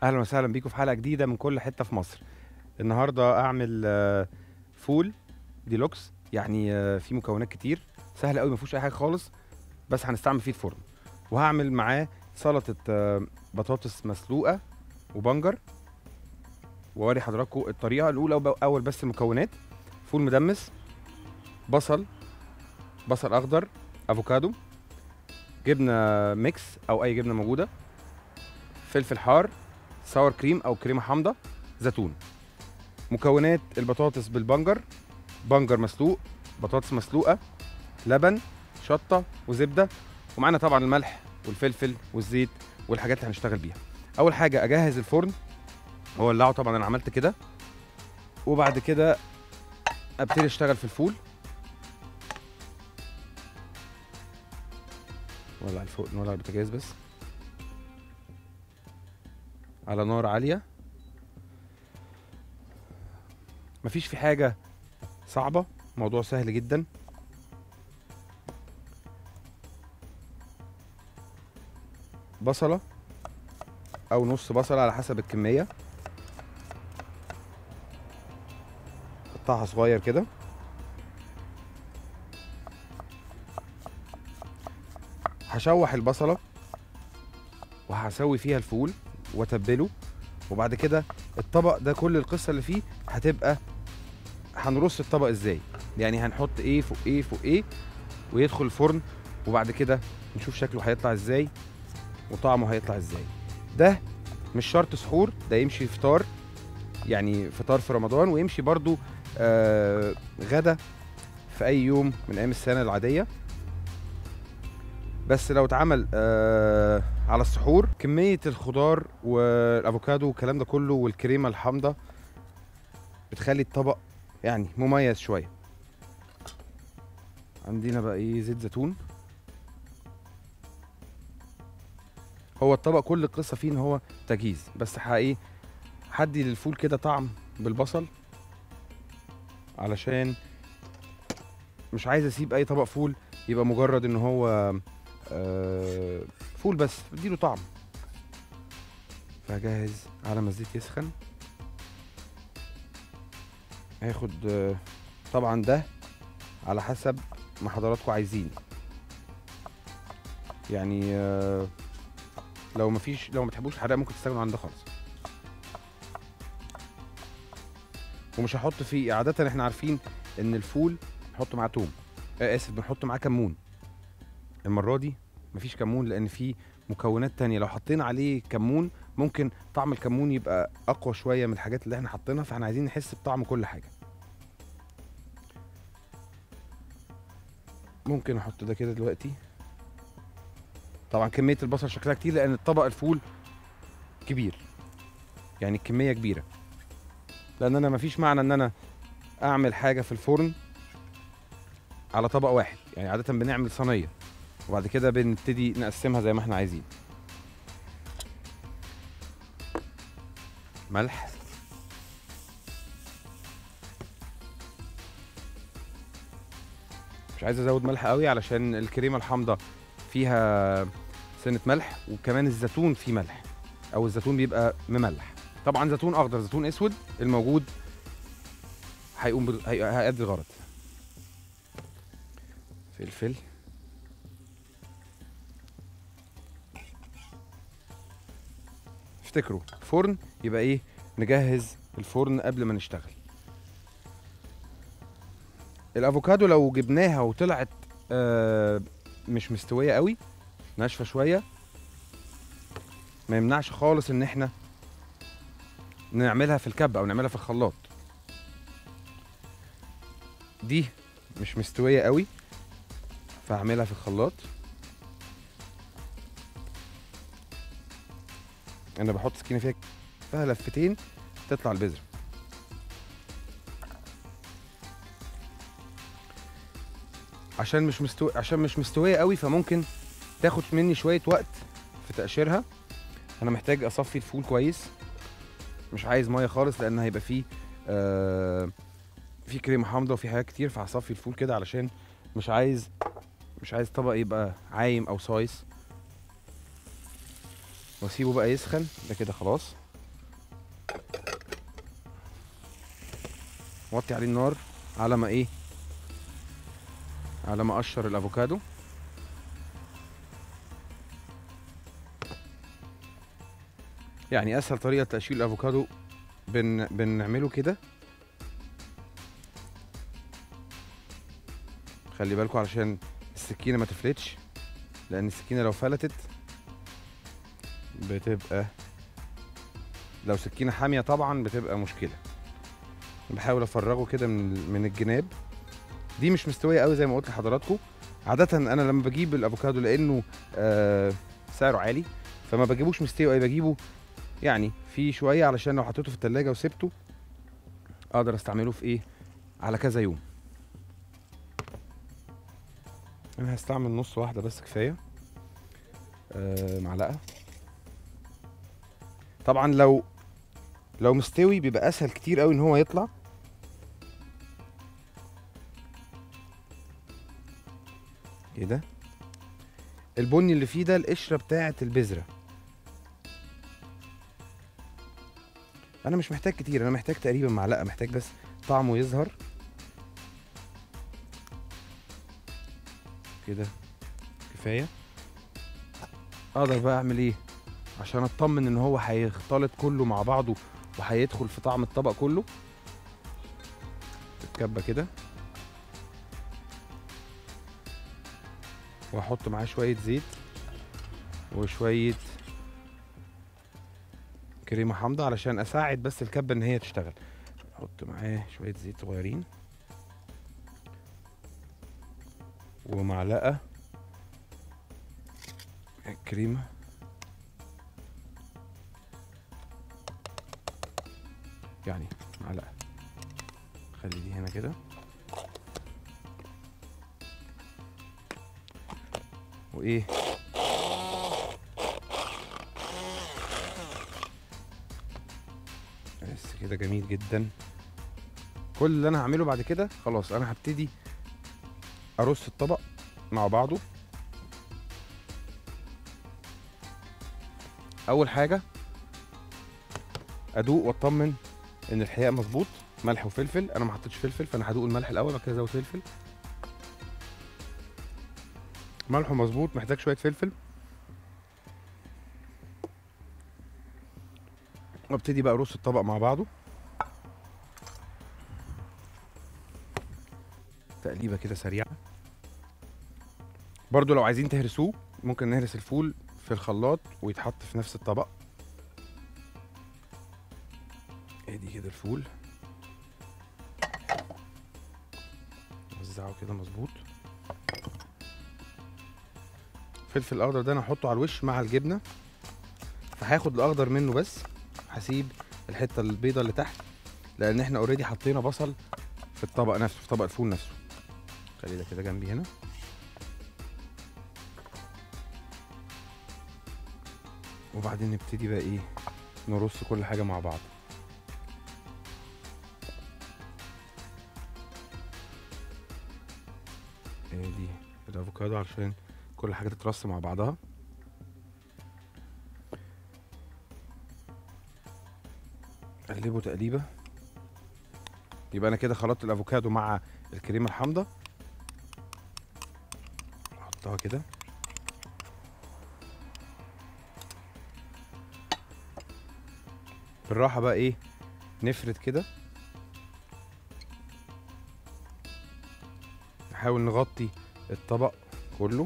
اهلا وسهلا بيكم في حلقه جديده من كل حته في مصر النهارده اعمل آه، فول ديلوكس يعني آه، فيه مكونات كتير سهل قوي ما فيهوش اي حاجه خالص بس هنستعمل فيه الفرن وهعمل معاه سلطه آه، بطاطس مسلوقه وبنجر واوري حضراتكم الطريقه الاولى وب- اول بس المكونات فول مدمس بصل بصل اخضر افوكادو جبنه ميكس او اي جبنه موجوده فلفل حار ساور كريم او كريمه حامضه زيتون مكونات البطاطس بالبنجر بنجر مسلوق بطاطس مسلوقه لبن شطه وزبده ومعانا طبعا الملح والفلفل والزيت والحاجات اللي هنشتغل بيها اول حاجه اجهز الفرن واولعه طبعا انا عملت كده وبعد كده ابتدي اشتغل في الفول نولع الفوق نولع البوتاجاز بس على نار عالية مفيش في حاجة صعبة موضوع سهل جدا بصلة أو نص بصلة على حسب الكمية قطعها صغير كده هشوح البصلة وهسوي فيها الفول واتبله وبعد كده الطبق ده كل القصه اللي فيه هتبقى هنرص الطبق ازاي يعني هنحط ايه فوق ايه فوق ايه ويدخل الفرن وبعد كده نشوف شكله هيطلع ازاي وطعمه هيطلع ازاي ده مش شرط سحور ده يمشي فطار يعني فطار في رمضان ويمشي برضو آه غدا في اي يوم من ايام السنه العاديه بس لو اتعمل آه على السحور كمية الخضار والافوكادو والكلام ده كله والكريمة الحامضة بتخلي الطبق يعني مميز شوية عندنا بقى ايه زيت زيتون هو الطبق كل القصة فيه ان هو تجهيز بس حقيقي حدي للفول كده طعم بالبصل علشان مش عايز اسيب اي طبق فول يبقى مجرد ان هو آه، فول بس بديله طعم فهجهز على ما الزيت يسخن هاخد آه، طبعا ده على حسب ما حضراتكم عايزين يعني آه، لو مفيش لو ما بتحبوش الحراق ممكن تستغنوا عن ده خالص ومش هحط فيه عادة احنا عارفين ان الفول نحط معاه توم آه اسف بنحط معاه كمون المرة دي مفيش كمون لان في مكونات تانية لو حطينا عليه كمون ممكن طعم الكمون يبقى اقوى شوية من الحاجات اللي احنا حاطينها فاحنا عايزين نحس بطعم كل حاجة ممكن احط ده كده دلوقتي طبعا كمية البصل شكلها كتير لان الطبق الفول كبير يعني الكمية كبيرة لان انا مفيش معنى ان انا اعمل حاجة في الفرن على طبق واحد يعني عادة بنعمل صينية وبعد كده بنبتدي نقسمها زي ما احنا عايزين ملح مش عايز ازود ملح قوي علشان الكريمه الحامضه فيها سنه ملح وكمان الزيتون فيه ملح او الزيتون بيبقى مملح طبعا زيتون اخضر زيتون اسود الموجود هيقوم بال... هي- هيأدي الغرض فلفل افتكروا فرن يبقى ايه نجهز الفرن قبل ما نشتغل الافوكادو لو جبناها وطلعت آه مش مستويه قوي ناشفه شويه ما يمنعش خالص ان احنا نعملها في الكب او نعملها في الخلاط دي مش مستويه قوي فهعملها في الخلاط انا بحط سكينه فيها فيها لفتين تطلع البذره عشان مش مستوي عشان مش مستويه قوي فممكن تاخد مني شويه وقت في تقشيرها انا محتاج اصفي الفول كويس مش عايز ميه خالص لان هيبقى فيه آه في كريمه حامضه وفي حاجات كتير فهصفي الفول كده علشان مش عايز مش عايز طبق يبقى عايم او صايص واسيبه بقى يسخن ده كده خلاص وطي عليه النار على ما ايه على ما اقشر الافوكادو يعني اسهل طريقه تقشير الافوكادو بن بنعمله كده خلي بالكم علشان السكينه ما تفلتش لان السكينه لو فلتت بتبقى لو سكينه حاميه طبعا بتبقى مشكله بحاول افرغه كده من من الجناب دي مش مستويه قوي زي ما قلت لحضراتكم عاده انا لما بجيب الافوكادو لانه آه سعره عالي فما بجيبوش مستوي قوي بجيبه يعني في شويه علشان لو حطيته في التلاجة وسبته اقدر استعمله في ايه على كذا يوم انا هستعمل نص واحده بس كفايه آه معلقه طبعا لو لو مستوي بيبقى اسهل كتير قوي ان هو يطلع كده البني اللي فيه ده القشره بتاعه البذره انا مش محتاج كتير انا محتاج تقريبا معلقه محتاج بس طعمه يظهر كده كفايه اقدر بقى اعمل ايه عشان اطمن ان هو هيختلط كله مع بعضه وهيدخل في طعم الطبق كله تتكبى كده واحط معاه شويه زيت وشويه كريمه حامضه علشان اساعد بس الكبه ان هي تشتغل احط معاه شويه زيت صغيرين ومعلقه كريمه يعني معلقه خلي دي هنا كده وايه بس كده جميل جدا كل اللي انا هعمله بعد كده خلاص انا هبتدي ارص الطبق مع بعضه اول حاجه ادوق واطمن ان الحقيقه مظبوط ملح وفلفل انا ما حطيتش فلفل فانا هدوق الملح الاول بعد كده ازود فلفل ملحه مظبوط محتاج شويه فلفل وابتدي بقى ارص الطبق مع بعضه تقليبه كده سريعه برضو لو عايزين تهرسوه ممكن نهرس الفول في الخلاط ويتحط في نفس الطبق ادي كده الفول وزعه كده مظبوط الفلفل الاخضر ده انا هحطه على الوش مع الجبنه فهاخد الاخضر منه بس هسيب الحته البيضه اللي تحت لان احنا اوريدي حطينا بصل في الطبق نفسه في طبق الفول نفسه خلي ده كده جنبي هنا وبعدين نبتدي بقى ايه نرص كل حاجه مع بعض ادي الافوكادو عشان كل حاجه تترص مع بعضها اقلبه تقليبه يبقى انا كده خلطت الافوكادو مع الكريمه الحامضه احطها كده بالراحه بقى ايه نفرد كده نحاول نغطي الطبق كله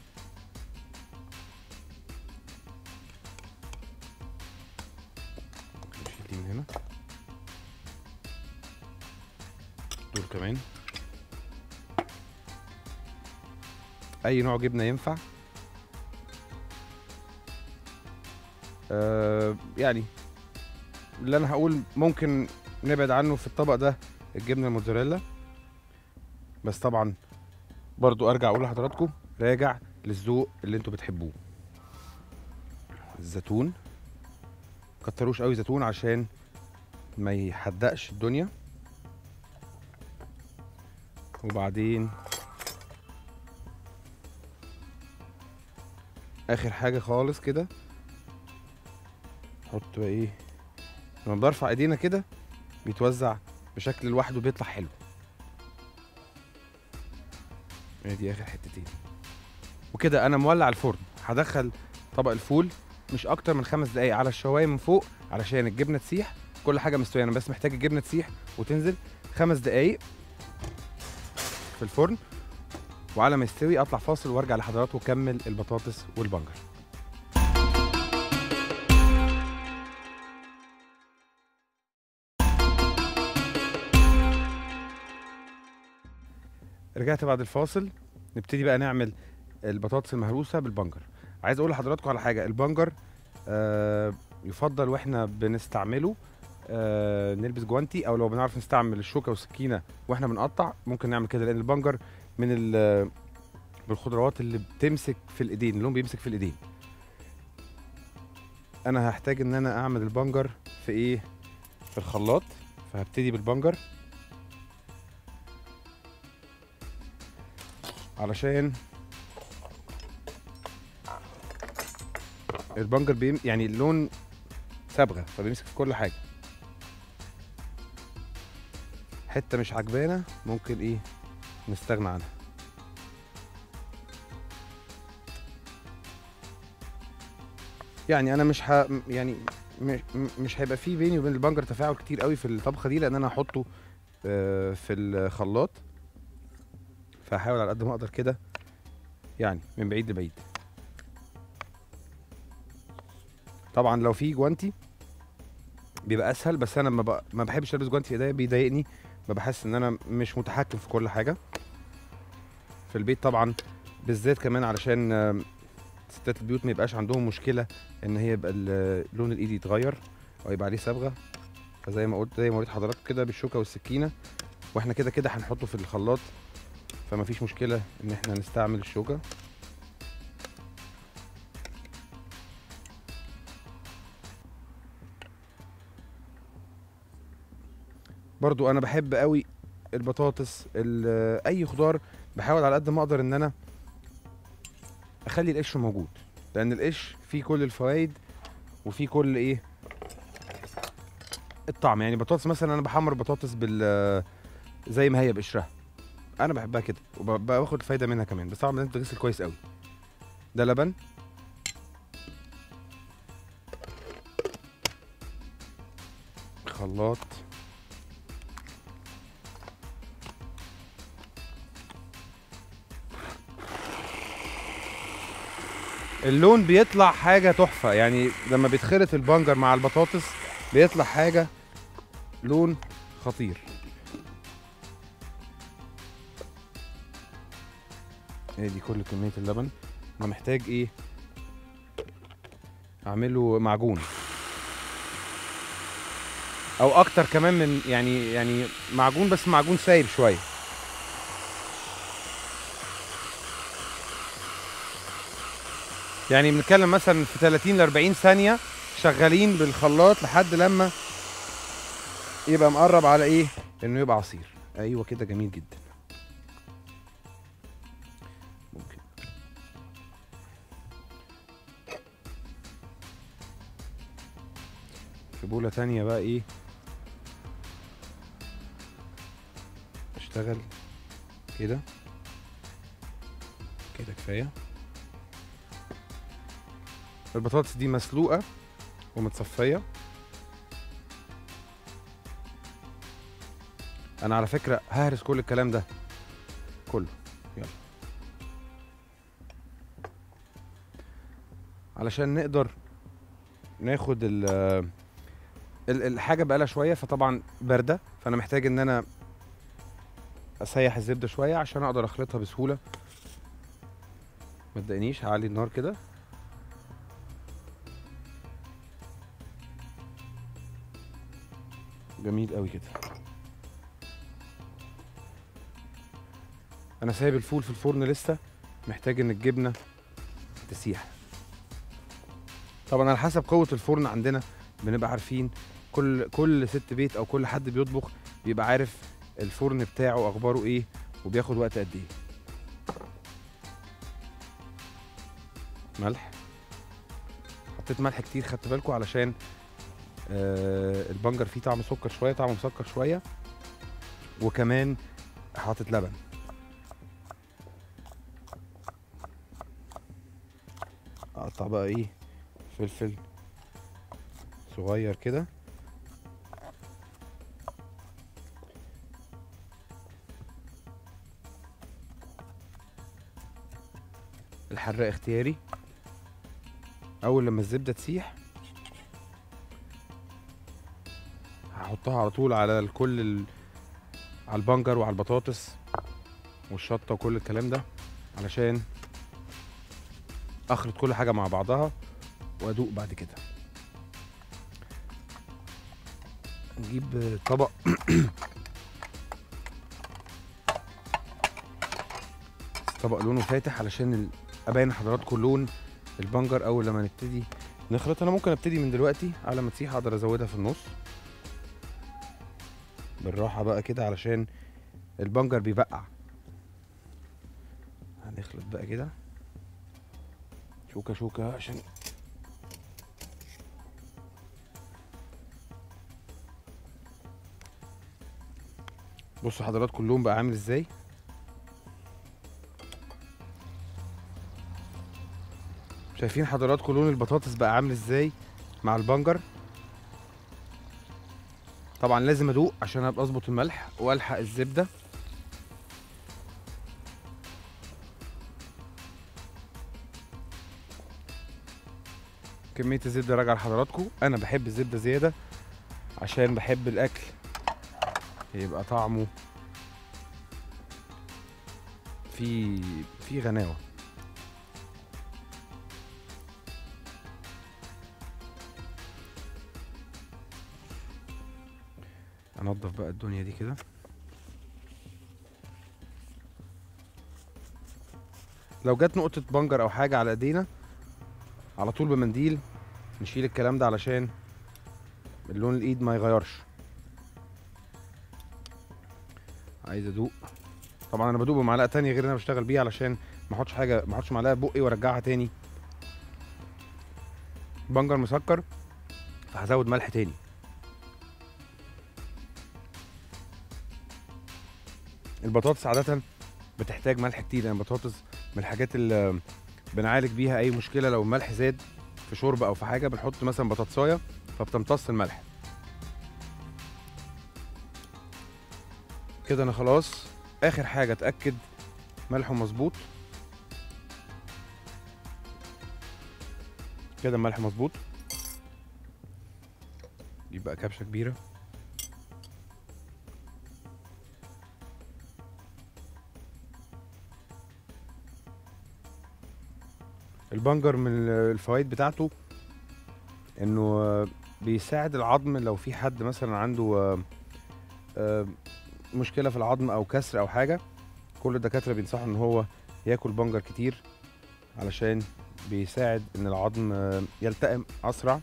نشيل دي من هنا دول كمان اي نوع جبنه ينفع آه يعني اللي انا هقول ممكن نبعد عنه في الطبق ده الجبنه الموتزاريلا بس طبعا برضو ارجع اقول لحضراتكم راجع للذوق اللي انتوا بتحبوه الزيتون كتروش قوي زيتون عشان ما يحدقش الدنيا وبعدين اخر حاجه خالص كده نحط بقى ايه لما برفع ايدينا كده بيتوزع بشكل لوحده بيطلع حلو ادي اخر حتتين وكده انا مولع الفرن هدخل طبق الفول مش اكتر من خمس دقايق على الشوايه من فوق علشان الجبنه تسيح كل حاجه مستويه انا بس محتاج الجبنه تسيح وتنزل خمس دقايق في الفرن وعلى ما يستوي اطلع فاصل وارجع لحضراتكم واكمل البطاطس والبنجر رجعت بعد الفاصل نبتدي بقى نعمل البطاطس المهروسه بالبنجر عايز اقول لحضراتكم على حاجه البنجر آه يفضل واحنا بنستعمله آه نلبس جوانتي او لو بنعرف نستعمل الشوكه والسكينه واحنا بنقطع ممكن نعمل كده لان البنجر من ال- من الخضروات اللي بتمسك في الايدين اللون بيمسك في الايدين انا هحتاج ان انا اعمل البنجر في ايه في الخلاط فهبتدي بالبنجر علشان البنجر بيم يعني اللون صبغه فبيمسك في كل حاجه حته مش عجبانا ممكن ايه نستغنى عنها يعني انا مش ه... يعني مش, مش هيبقى فيه بيني وبين البنجر تفاعل كتير قوي في الطبخه دي لان انا هحطه آه، في الخلاط فهحاول على قد ما اقدر كده يعني من بعيد لبعيد طبعا لو في جوانتي بيبقى اسهل بس انا ما, ب... ما بحبش البس جوانتي في ايديا بيضايقني ما بحس ان انا مش متحكم في كل حاجه في البيت طبعا بالذات كمان علشان آم، ستات البيوت ما يبقاش عندهم مشكله ان هي يبقى ال- لون الايد يتغير او يبقى عليه صبغه فزي ما قلت زي ما قلت حضراتكم كده بالشوكه والسكينه واحنا كده كده هنحطه في الخلاط فما فيش مشكله ان احنا نستعمل الشوكه برضو انا بحب قوي البطاطس ال- اي خضار بحاول على قد ما اقدر ان انا اخلي القشر موجود لان القشر فيه كل الفوائد وفيه كل ايه الطعم يعني بطاطس مثلا انا بحمر بطاطس بال زي ما هي بقشرها انا بحبها كده وباخد فايده منها كمان بس طبعا لازم تغسل كويس قوي ده لبن خلاط اللون بيطلع حاجة تحفة يعني لما بيتخلط البنجر مع البطاطس بيطلع حاجة لون خطير هي دي كل كمية اللبن انا محتاج ايه اعمله معجون او اكتر كمان من يعني يعني معجون بس معجون سايب شويه يعني بنتكلم مثلا في 30 ل 40 ثانيه شغالين بالخلاط لحد لما يبقى مقرب على ايه انه يبقى عصير ايوه كده جميل جدا ممكن في بولة تانية بقى ايه اشتغل كده كده كفاية البطاطس دي مسلوقة ومتصفية انا على فكرة ههرس كل الكلام ده كله يلا علشان نقدر ناخد ال ال- الحاجه بقالها شويه فطبعا بارده فانا محتاج ان انا اسيح الزبده شويه عشان اقدر اخلطها بسهوله ما تضايقنيش هعلي النار كده جميل قوي كده انا سايب الفول في الفرن لسه محتاج ان الجبنه تسيح طبعا على حسب قوه الفرن عندنا بنبقى عارفين كل كل ست بيت او كل حد بيطبخ بيبقى عارف الفرن بتاعه اخباره ايه وبياخد وقت قد ايه ملح حطيت ملح كتير خدت بالكم علشان آه البنجر فيه طعم سكر شويه طعم مسكر شويه وكمان حاطط لبن اقطع بقى ايه فلفل صغير كده الحراق اختياري اول لما الزبده تسيح هحطها على طول على الكل ال... على البنجر وعلى البطاطس والشطه وكل الكلام ده علشان اخلط كل حاجه مع بعضها وادوق بعد كده نجيب طبق طبق لونه فاتح علشان ال- ابين لحضراتكم لون البنجر اول لما نبتدي نخلط انا ممكن ابتدي من دلوقتي على ما تسيح اقدر ازودها في النص بالراحه بقى كده علشان البنجر بيبقع هنخلط بقى كده شوكه شوكه عشان بصوا حضراتكم اللون بقى عامل ازاي شايفين حضراتكم لون البطاطس بقى عامل ازاي مع البنجر طبعا لازم ادوق عشان ابقى اظبط الملح والحق الزبده كميه الزبده راجعه لحضراتكم انا بحب الزبده زياده عشان بحب الاكل يبقى طعمه في في غناوه انضف بقى الدنيا دي كده لو جت نقطة بنجر او حاجة على ايدينا على طول بمنديل نشيل الكلام ده علشان اللون الايد ما يغيرش عايز ادوق طبعا انا بدوق بمعلقة تانية غير اللي انا بشتغل بيها علشان ما احطش حاجة ما احطش معلقة في بقي وارجعها تاني بنجر مسكر فهزود ملح تاني البطاطس عادة بتحتاج ملح كتير يعني البطاطس من الحاجات اللي بنعالج بيها أي مشكلة لو الملح زاد في شوربة أو في حاجة بنحط مثلا بطاطساية فبتمتص الملح كده أنا خلاص آخر حاجة أتأكد ملحه مظبوط كده الملح مظبوط يبقى كبشة كبيرة البنجر من الفوائد بتاعته انه آه، بيساعد العظم لو في حد مثلا عنده آه، آه، مشكله في العظم او كسر او حاجه كل الدكاتره بينصحوا ان هو ياكل بنجر كتير علشان بيساعد ان العظم آه، يلتئم اسرع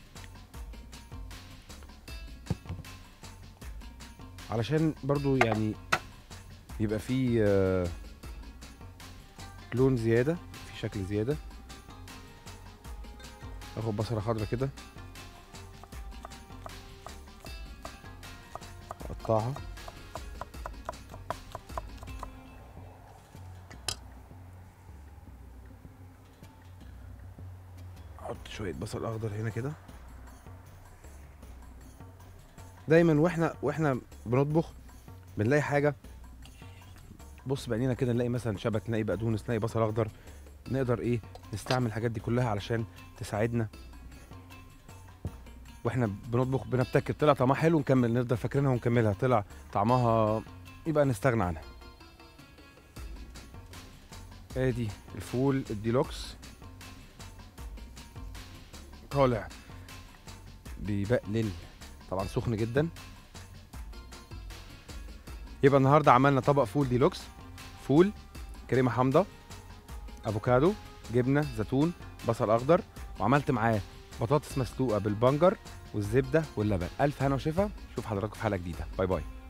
علشان برضو يعني يبقى فيه آه، لون زياده في شكل زياده اخد بصله خضرا كده اقطعها احط شويه بصل اخضر هنا كده دايما واحنا واحنا بنطبخ بنلاقي حاجه بص بعينينا كده نلاقي مثلا شبت نلاقي بقدونس نلاقي بصل اخضر نقدر ايه نستعمل الحاجات دي كلها علشان تساعدنا واحنا بنطبخ بنبتكر طلع طعمها حلو نكمل نفضل فاكرينها ونكملها طلع طعمها يبقى نستغنى عنها ادي الفول الديلوكس طالع بيبقلل طبعا سخن جدا يبقى النهارده عملنا طبق فول ديلوكس فول كريمه حامضه افوكادو جبنه زيتون بصل اخضر وعملت معاه بطاطس مسلوقه بالبنجر والزبده واللبن الف هنا وشفا شوف حضراتكم في حلقه جديده باي باي